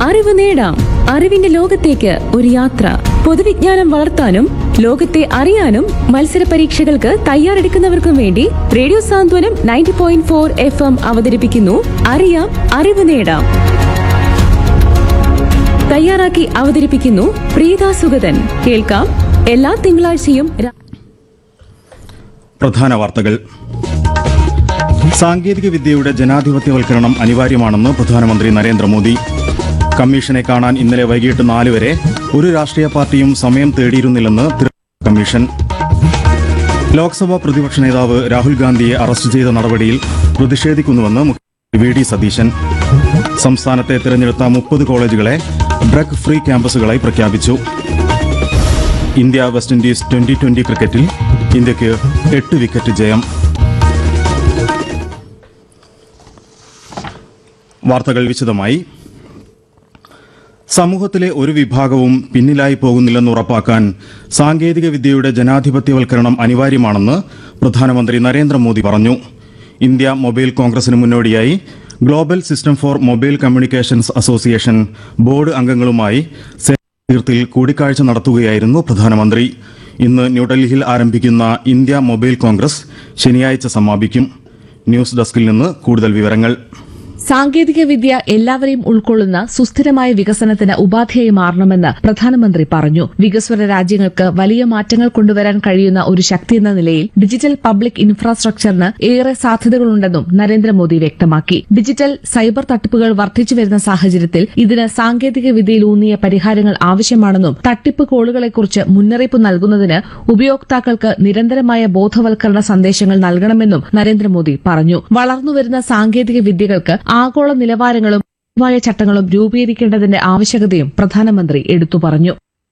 അറിവ് നേടാം അറിവിന്റെ ലോകത്തേക്ക് ഒരു യാത്ര പൊതുവിജ്ഞാനം വളർത്താനും ലോകത്തെ അറിയാനും മത്സര പരീക്ഷകൾക്ക് തയ്യാറെടുക്കുന്നവർക്കും വേണ്ടി radio Santhwanam ninety point four F M അവതരിപ്പിക്കുന്നു അറിയാം അറിവ് നേടാം തയ്യാറാക്കി അവതരിപ്പിക്കുന്നു പ്രീത സുഗതൻ കേൾക്കാം എല്ലാ തിങ്കളാഴ്ചയും രാ- പ്രധാന വാർത്തകൾ സാങ്കേതിക വിദ്യയുടെ ജനാധിപത്യവൽക്കരണം അനിവാര്യമാണെന്ന് പ്രധാനമന്ത്രി നരേന്ദ്രമോദി കമ്മീഷനെ കാണാൻ ഇന്നലെ വൈകിട്ട് നാല് വരെ ഒരു രാഷ്ട്രീയ പാർട്ടിയും സമയം തേടിയിരുന്നില്ലെന്ന് തിരഞ്ഞെടുപ്പ് കമ്മീഷൻ ലോക്സഭാ പ്രതിപക്ഷ നേതാവ് രാഹുൽ ഗാന്ധിയെ അറസ്റ്റ് ചെയ്ത നടപടിയിൽ പ്രതിഷേധിക്കുന്നുവെന്ന് മുഖ്യമന്ത്രി വി ഡി സതീശൻ സംസ്ഥാനത്തെ തിരഞ്ഞെടുത്ത മുപ്പത് കോളേജുകളെ ഡ്രഗ് ഫ്രീ ക്യാമ്പസുകളായി പ്രഖ്യാപിച്ചു India West Indies twenty twenty ക്രിക്കറ്റിൽ ഇന്ത്യക്ക് എട്ട് വിക്കറ്റ് ജയം വാർത്തകൾ വിശദമായി സമൂഹത്തിലെ ഒരു വിഭാഗവും പിന്നിലായി പോകുന്നില്ലെന്ന് ഉറപ്പാക്കാൻ സാങ്കേതിക വിദ്യയുടെ ജനാധിപത്യവൽക്കരണം അനിവാര്യമാണെന്ന് പ്രധാനമന്ത്രി നരേന്ദ്രമോദി പറഞ്ഞു ഇന്ത്യ മൊബൈൽ കോൺഗ്രസിന് മുന്നോടിയായി global system for mobile communications association board അംഗങ്ങളുമായി തീർത്തിൽ കൂടിക്കാഴ്ച നടത്തുകയായിരുന്നു പ്രധാനമന്ത്രി ഇന്ന് ന്യൂഡൽഹിയിൽ ആരംഭിക്കുന്ന ഇന്ത്യ മൊബൈൽ കോൺഗ്രസ് ശനിയാഴ്ച സമാപിക്കും ന്യൂസ് ഡെസ്കിൽ നിന്ന് കൂടുതൽ വിവരങ്ങൾ സാങ്കേതിക വിദ്യ എല്ലാവരെയും ഉൾക്കൊള്ളുന്ന സുസ്ഥിരമായ വികസനത്തിന് ഉപാധിയായി മാറണമെന്ന് പ്രധാനമന്ത്രി പറഞ്ഞു വികസ്വര രാജ്യങ്ങൾക്ക് വലിയ മാറ്റങ്ങൾ കൊണ്ടുവരാൻ കഴിയുന്ന ഒരു ശക്തി എന്ന നിലയിൽ ഡിജിറ്റൽ പബ്ലിക് ഇൻഫ്രാസ്ട്രക്ചറിന് ഏറെ സാധ്യതകളുണ്ടെന്നും നരേന്ദ്രമോദി വ്യക്തമാക്കി ഡിജിറ്റൽ സൈബർ തട്ടിപ്പുകൾ വർദ്ധിച്ചുവരുന്ന സാഹചര്യത്തിൽ ഇതിന് സാങ്കേതിക വിദ്യയിലൂന്നിയ പരിഹാരങ്ങൾ ആവശ്യമാണെന്നും തട്ടിപ്പ് കോളുകളെക്കുറിച്ച് മുന്നറിയിപ്പ് നൽകുന്നതിന് ഉപയോക്താക്കൾക്ക് നിരന്തരമായ ബോധവൽക്കരണ സന്ദേശങ്ങൾ നൽകണമെന്നും നരേന്ദ്രമോദി പറഞ്ഞു വളർന്നുവരുന്ന സാങ്കേതിക വിദ്യകൾക്ക് ആഗോള നിലവാരങ്ങളും പൊതുവായ ചട്ടങ്ങളും രൂപീകരിക്കേണ്ടതിന്റെ ആവശ്യകതയും പ്രധാനമന്ത്രി എടുത്തു പറഞ്ഞു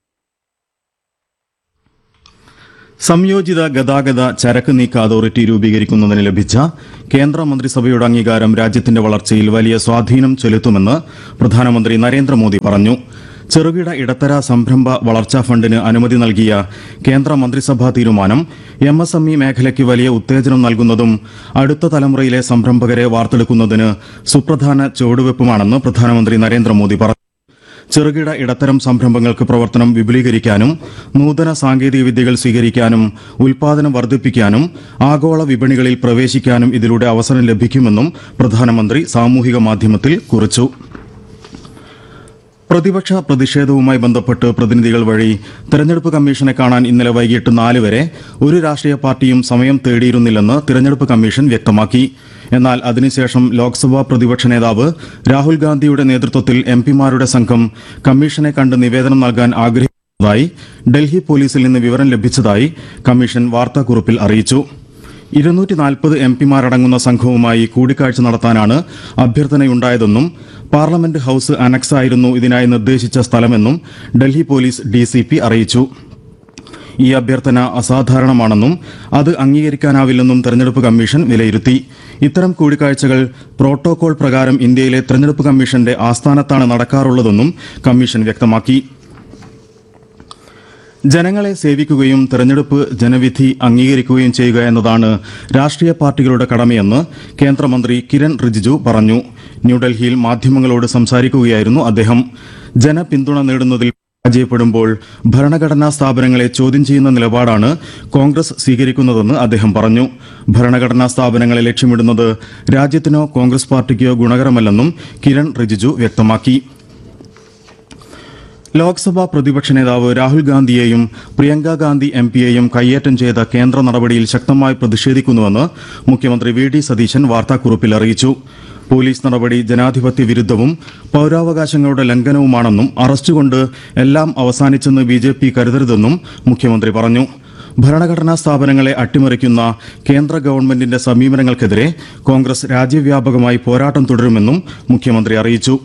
സംയോജിത ഗതാഗത ചരക്ക് നീക്ക അതോറിറ്റി രൂപീകരിക്കുന്നതിന് ലഭിച്ച കേന്ദ്ര മന്ത്രിസഭയുടെ അംഗീകാരം രാജ്യത്തിന്റെ വളർച്ചയിൽ വലിയ സ്വാധീനം ചെലുത്തുമെന്ന് പ്രധാനമന്ത്രി നരേന്ദ്രമോദി പറഞ്ഞു ചെറുകിട ഇടത്തര സംരംഭ വളർച്ചാ ഫണ്ടിന് അനുമതി നൽകിയ കേന്ദ്ര മന്ത്രിസഭാ തീരുമാനം എം എസ് എം ഇ മേഖലയ്ക്ക് വലിയ ഉത്തേജനം നൽകുന്നതും അടുത്ത തലമുറയിലെ സംരംഭകരെ വാർത്തെടുക്കുന്നതിന് സുപ്രധാന ചുവടുവെപ്പുമാണെന്ന് പ്രധാനമന്ത്രി നരേന്ദ്രമോദി പറഞ്ഞു ചെറുകിട ഇടത്തരം സംരംഭങ്ങൾക്ക് പ്രവർത്തനം വിപുലീകരിക്കാനും നൂതന സാങ്കേതിക വിദ്യകൾ സ്വീകരിക്കാനും ഉൽപാദനം വർദ്ധിപ്പിക്കാനും ആഗോള വിപണികളിൽ പ്രവേശിക്കാനും ഇതിലൂടെ അവസരം ലഭിക്കുമെന്നും പ്രധാനമന്ത്രി സാമൂഹിക മാധ്യമത്തിൽ കുറിച്ചു പ്രതിപക്ഷ പ്രതിഷേധവുമായി ബന്ധപ്പെട്ട് പ്രതിനിധികൾ വഴി തെരഞ്ഞെടുപ്പ് കമ്മീഷനെ കാണാൻ ഇന്നലെ വൈകിട്ട് നാല് വരെ ഒരു രാഷ്ട്രീയ പാർട്ടിയും സമയം തേടിയിരുന്നില്ലെന്ന് തിരഞ്ഞെടുപ്പ് കമ്മീഷൻ വ്യക്തമാക്കി എന്നാൽ അതിനുശേഷം ലോക്സഭാ പ്രതിപക്ഷ നേതാവ് രാഹുൽ ഗാന്ധിയുടെ നേതൃത്വത്തിൽ എം പിമാരുടെ സംഘം കമ്മീഷനെ കണ്ട് നിവേദനം നൽകാൻ ആഗ്രഹിക്കുന്നതായി ഡൽഹി പോലീസിൽ നിന്ന് വിവരം ലഭിച്ചതായി കമ്മീഷൻ വാർത്താക്കുറിപ്പിൽ അറിയിച്ചു ഇരുന്നൂറ്റി നാൽപ്പത് എം പിമാരടങ്ങുന്ന സംഘവുമായി കൂടിക്കാഴ്ച നടത്താനാണ് അഭ്യർത്ഥനയുണ്ടായതെന്നും പാർലമെന്റ് ഹൌസ് അനക്സ് ആയിരുന്നു ഇതിനായി നിർദ്ദേശിച്ച സ്ഥലമെന്നും ഡൽഹി പോലീസ് ഡിസിപി അറിയിച്ചു ഈ അഭ്യർത്ഥന അസാധാരണമാണെന്നും അത് അംഗീകരിക്കാനാവില്ലെന്നും തെരഞ്ഞെടുപ്പ് കമ്മീഷൻ വിലയിരുത്തി ഇത്തരം കൂടിക്കാഴ്ചകൾ പ്രോട്ടോകോൾ പ്രകാരം ഇന്ത്യയിലെ തെരഞ്ഞെടുപ്പ് കമ്മീഷന്റെ ആസ്ഥാനത്താണ് നടക്കാറുള്ളതെന്നും കമ്മീഷൻ വ്യക്തമാക്കി ജനങ്ങളെ സേവിക്കുകയും തെരഞ്ഞെടുപ്പ് ജനവിധി അംഗീകരിക്കുകയും ചെയ്യുക എന്നതാണ് രാഷ്ട്രീയ പാർട്ടികളുടെ കടമയെന്ന് കേന്ദ്രമന്ത്രി കിരൺ റിജിജു പറഞ്ഞു ന്യൂഡൽഹിയിൽ മാധ്യമങ്ങളോട് സംസാരിക്കുകയായിരുന്നു അദ്ദേഹം ജനപിന്തുണ നേടുന്നതിൽ പരാജയപ്പെടുമ്പോൾ ഭരണഘടനാ സ്ഥാപനങ്ങളെ ചോദ്യം ചെയ്യുന്ന നിലപാടാണ് കോൺഗ്രസ് സ്വീകരിക്കുന്നതെന്ന് അദ്ദേഹം പറഞ്ഞു ഭരണഘടനാ സ്ഥാപനങ്ങളെ ലക്ഷ്യമിടുന്നത് രാജ്യത്തിനോ കോൺഗ്രസ് പാർട്ടിക്കോ ഗുണകരമല്ലെന്നും കിരൺ റിജിജു വ്യക്തമാക്കി ലോക്സഭാ പ്രതിപക്ഷ നേതാവ് രാഹുൽ ഗാന്ധിയെയും പ്രിയങ്ക ഗാന്ധി എം പിയെയും കയ്യേറ്റം ചെയ്ത കേന്ദ്ര നടപടിയിൽ ശക്തമായി പ്രതിഷേധിക്കുന്നുവെന്ന് മുഖ്യമന്ത്രി വി ഡി സതീശൻ വാർത്താക്കുറിപ്പിൽ അറിയിച്ചു പോലീസ് നടപടി ജനാധിപത്യ വിരുദ്ധവും പൌരാവകാശങ്ങളുടെ ലംഘനവുമാണെന്നും അറസ്റ്റ് കൊണ്ട് എല്ലാം അവസാനിച്ചെന്ന് ബി ജെ പി കരുതരുതെന്നും മുഖ്യമന്ത്രി പറഞ്ഞു ഭരണഘടനാ സ്ഥാപനങ്ങളെ അട്ടിമറിക്കുന്ന കേന്ദ്ര ഗവൺമെന്റിന്റെ സമീപനങ്ങൾക്കെതിരെ കോൺഗ്രസ് രാജ്യവ്യാപകമായി പോരാട്ടം തുടരുമെന്നും മുഖ്യമന്ത്രി അറിയിച്ചു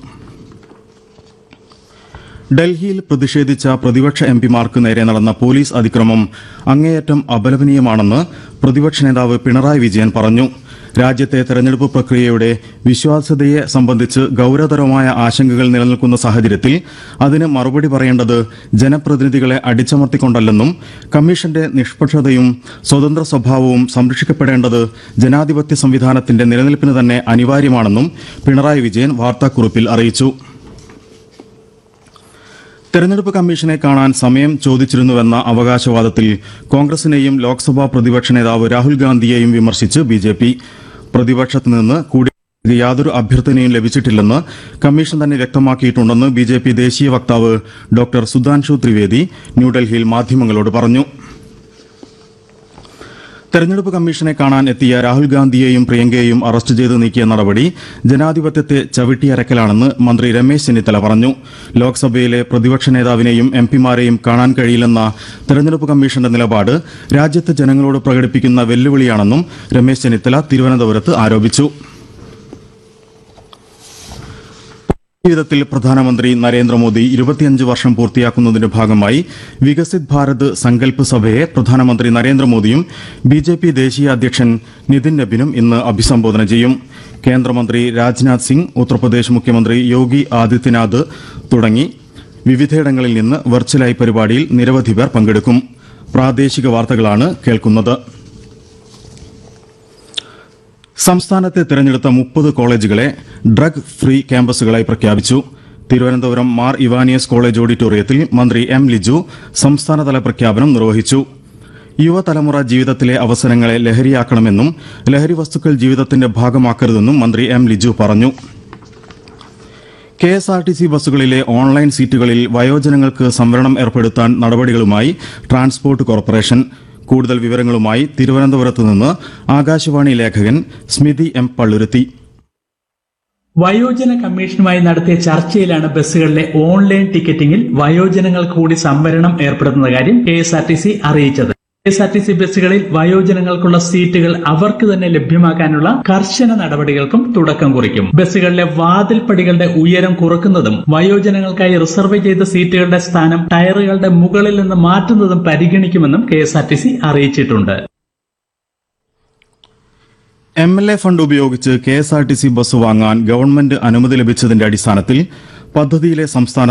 ഡൽഹിയിൽ പ്രതിഷേധിച്ച പ്രതിപക്ഷ എംപിമാർക്ക് നേരെ നടന്ന പോലീസ് അതിക്രമം അങ്ങേയറ്റം അപലപനീയമാണെന്ന് പ്രതിപക്ഷ നേതാവ് പിണറായി വിജയൻ പറഞ്ഞു രാജ്യത്തെ തെരഞ്ഞെടുപ്പ് പ്രക്രിയയുടെ വിശ്വാസ്യതയെ സംബന്ധിച്ച് ഗൌരവതരമായ ആശങ്കകൾ നിലനിൽക്കുന്ന സാഹചര്യത്തിൽ അതിന് മറുപടി പറയേണ്ടത് ജനപ്രതിനിധികളെ അടിച്ചമർത്തിക്കൊണ്ടല്ലെന്നും കമ്മീഷന്റെ നിഷ്പക്ഷതയും സ്വതന്ത്ര സ്വഭാവവും സംരക്ഷിക്കപ്പെടേണ്ടത് ജനാധിപത്യ സംവിധാനത്തിന്റെ നിലനിൽപ്പിന് തന്നെ അനിവാര്യമാണെന്നും പിണറായി വിജയൻ വാർത്താക്കുറിപ്പിൽ അറിയിച്ചു തെരഞ്ഞെടുപ്പ് കമ്മീഷനെ കാണാൻ സമയം ചോദിച്ചിരുന്നുവെന്ന അവകാശവാദത്തിൽ കോൺഗ്രസിനെയും ലോക്സഭാ പ്രതിപക്ഷ നേതാവ് രാഹുൽ ഗാന്ധിയെയും വിമർശിച്ച് ബി ജെ പി പ്രതിപക്ഷത്ത് നിന്ന് കൂടി യാതൊരു അഭ്യർത്ഥനയും ലഭിച്ചിട്ടില്ലെന്ന് കമ്മീഷൻ തന്നെ വ്യക്തമാക്കിയിട്ടുണ്ടെന്ന് ബി ജെ പി ദേശീയ വക്താവ് ഡോക്ടർ സുധാൻഷു ത്രിവേദി ന്യൂഡൽഹിയിൽ മാധ്യമങ്ങളോട് പറഞ്ഞു തെരഞ്ഞെടുപ്പ് കമ്മീഷനെ കാണാൻ എത്തിയ രാഹുൽ ഗാന്ധിയെയും പ്രിയങ്കയെയും അറസ്റ്റ് ചെയ്ത് നീക്കിയ നടപടി ജനാധിപത്യത്തെ ചവിട്ടിയരക്കലാണെന്ന് മന്ത്രി രമേശ് ചെന്നിത്തല പറഞ്ഞു ലോക്സഭയിലെ പ്രതിപക്ഷ നേതാവിനെയും എം പിമാരെയും കാണാൻ കഴിയില്ലെന്ന തെരഞ്ഞെടുപ്പ് കമ്മീഷന്റെ നിലപാട് രാജ്യത്തെ ജനങ്ങളോട് പ്രകടിപ്പിക്കുന്ന വെല്ലുവിളിയാണെന്നും രമേശ് ചെന്നിത്തല തിരുവനന്തപുരത്ത് ആരോപിച്ചു ജീവിതത്തിൽ പ്രധാനമന്ത്രി നരേന്ദ്രമോദി ഇരുപത്തിയഞ്ച് വർഷം പൂർത്തിയാക്കുന്നതിന്റെ ഭാഗമായി വികസിത് ഭാരത് സങ്കല്പ് സഭയെ പ്രധാനമന്ത്രി നരേന്ദ്രമോദിയും ബി ജെ പി ദേശീയ അധ്യക്ഷൻ നിതിൻ നബിനും ഇന്ന് അഭിസംബോധന ചെയ്യും കേന്ദ്രമന്ത്രി രാജ്നാഥ് സിംഗ് ഉത്തർപ്രദേശ് മുഖ്യമന്ത്രി യോഗി ആദിത്യനാഥ് തുടങ്ങി വിവിധയിടങ്ങളിൽ നിന്ന് വെർച്വലായി പരിപാടിയിൽ നിരവധി പേർ പങ്കെടുക്കും പ്രാദേശിക വാർത്തകളാണ് കേൾക്കുന്നത് സംസ്ഥാനത്തെ തിരഞ്ഞെടുത്ത മുപ്പത് കോളേജുകളെ ഡ്രഗ് ഫ്രീ ക്യാമ്പസുകളായി പ്രഖ്യാപിച്ചു തിരുവനന്തപുരം മാർ ഇവാനിയസ് കോളേജ് ഓഡിറ്റോറിയത്തിൽ മന്ത്രി എം ലിജു സംസ്ഥാനതല പ്രഖ്യാപനം നിർവഹിച്ചു യുവതലമുറ ജീവിതത്തിലെ അവസരങ്ങളെ ലഹരിയാക്കണമെന്നും ലഹരി വസ്തുക്കൾ ജീവിതത്തിന്റെ ഭാഗമാക്കരുതെന്നും മന്ത്രി എം ലിജു പറഞ്ഞു K S R T C ബസ്സുകളിലെ ഓൺലൈൻ സീറ്റുകളിൽ വയോജനങ്ങൾക്ക് സംവരണം ഏർപ്പെടുത്താൻ നടപടികളുമായി ട്രാൻസ്പോർട്ട് കോർപ്പറേഷൻ കൂടുതൽ വിവരങ്ങളുമായി തിരുവനന്തപുരത്ത് നിന്ന് ആകാശവാണി ലേഖകൻ സ്മിതി എം പള്ളുരുത്തി വയോജന കമ്മീഷനുമായി നടത്തിയ ചർച്ചയിലാണ് ബസ്സുകളിലെ ഓൺലൈൻ ടിക്കറ്റിംഗിൽ വയോജനങ്ങൾക്ക് കൂടി സംവരണം ഏർപ്പെടുത്തുന്ന കാര്യം K S R T C അറിയിച്ചത് K S R T C ബസ്സുകളിൽ വയോജനങ്ങൾക്കുള്ള സീറ്റുകൾ അവർക്ക് തന്നെ ലഭ്യമാക്കാനുള്ള കർശന നടപടികൾക്കും തുടക്കം കുറിക്കും ബസ്സുകളിലെ വാതിൽപ്പടികളുടെ ഉയരം കുറക്കുന്നതും വയോജനങ്ങൾക്കായി റിസർവ് ചെയ്ത സീറ്റുകളുടെ സ്ഥാനം ടയറുകളുടെ മുകളിൽ നിന്ന് മാറ്റുന്നതും പരിഗണിക്കുമെന്നും K S R T C അറിയിച്ചിട്ടുണ്ട് എം എൽ എ ഫണ്ട് ഉപയോഗിച്ച് K S R T C bus വാങ്ങാൻ ഗവൺമെന്റ് അനുമതി ലഭിച്ചതിന്റെ അടിസ്ഥാനത്തിൽ പദ്ധതിയിലെ സംസ്ഥാന